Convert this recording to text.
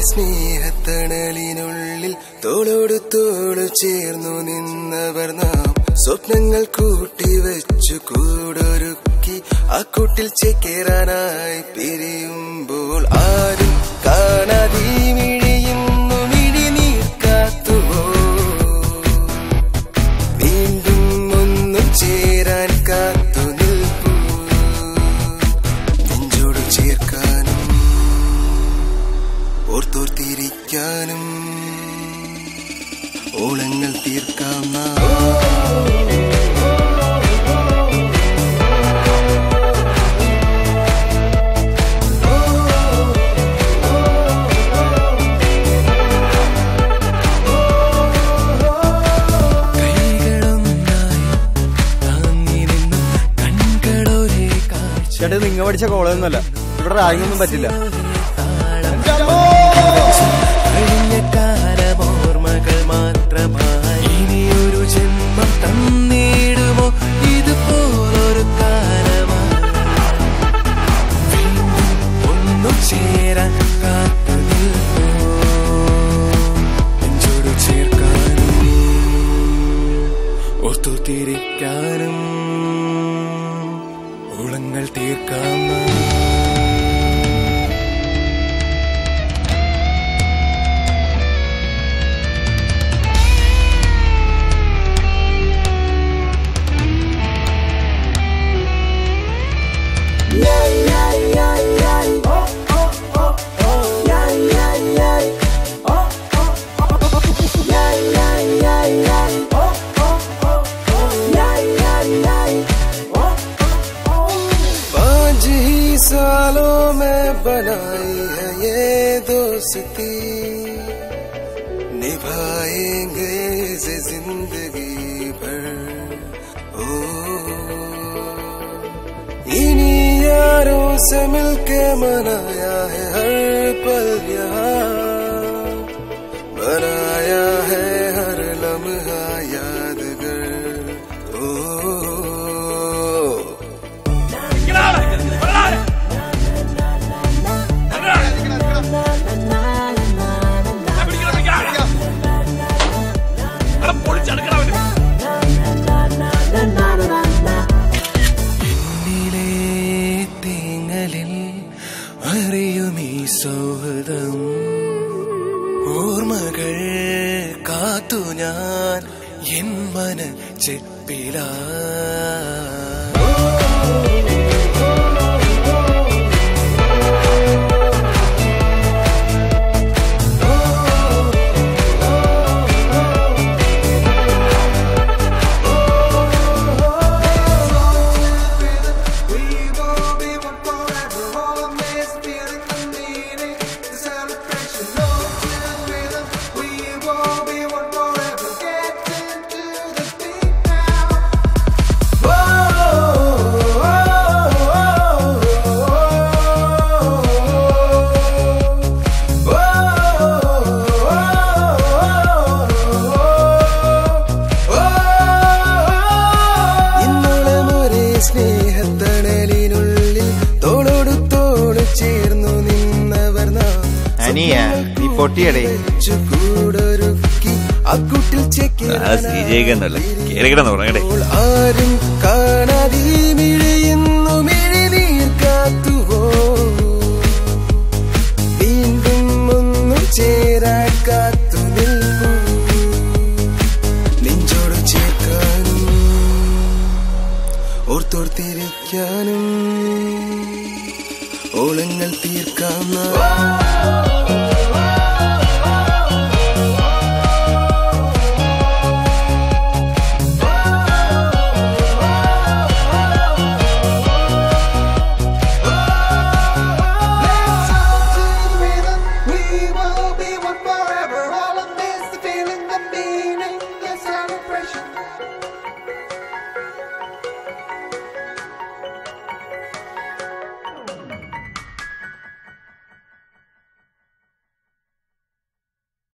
സ്നേഹത്തണലിനുള്ളിൽ തോളോട് തോള് ചേർന്നു നിന്നവർ നാം സ്വപ്നങ്ങൾ കൂട്ടിവെച്ചു കൂടൊരുക്കി ആ കൂട്ടിൽ ചേക്കേറാനായി പിരിയുമ്പോൾ ആരും കാണാതെ മിഴിയുന്നു മിഴി നീക്കാത്തുവോ വീണ്ടും ഒന്നും ചേരാൻ കാത്തു നിൽപ്പൂ നെഞ്ചോട് ചേർക്കാനും ഓർത്തോർത്തിരിക്കാനും ഓളങ്ങൾ തീർക്കാം നാം കൈകളൊന്നായി താങ്ങി നിന്നും കൺകളൊരേ കാഴ്ച ചേട്ടാ നിങ്ങ പഠിച്ച കോളേജൊന്നുമല്ല ഇവിടെ റാഗിങ്ങൊന്നും പറ്റില്ല കഴിഞ്ഞ കാലമോർമ്മകൾ മാത്രമായി ഇനിയൊരു ജന്മം തന്നിടുമോ ഇതുപോലൊരു കാലമായി വീണ്ടും ഒന്നു ചേരാൻ കാത്തു നിൽപ്പോ നെഞ്ചോട് ചേർക്കാനും ഓർത്തു തിരിക്കാനും ഓളങ്ങൾ തീർക്കാം നാം. पाँच ही सालों में बनाई है ये दोस्ती निभाएंगे इसे जिंदगी भर ओ इन्हीं यारों से मिलके मनाया है हर पल यहाँ बनाया है हर लम्हा यादगार ओ എന്നിലെ തേങ്ങലിൽ അറിയുമീ സൗഹൃദം ഓർമ്മകൾ കാത്തു ഞാൻ എൻ മന ചെപ്പിലാ ഇന്നോളം ഒരേ സ്നേഹത്തണലിനുള്ളിൽ തോളോട് തോട് ചേർന്നു നിന്നവർ നാം അനിയ നീ പൊട്ടിയടേ വെച്ചു കൂടൊരുക്കി അക്കൂട്ടിൽ സ്വീകരിക്കുന്നില്ല കേറിക്കിടന്ന് ഉറങ്ങടേ അപ്പോൾ ആരും കാണാതെ മിഴിയുന്നു മിഴിനീർ കാത്തുവോ വീണ്ടും ഒന്നും ചേരാൻ കാത്തു നിൽക്കൂ നെഞ്ചോട് ചേർക്കാനും ഓർത്തോർത്തിരിക്കാനും ഓളങ്ങൾ തീർക്കാം നാം.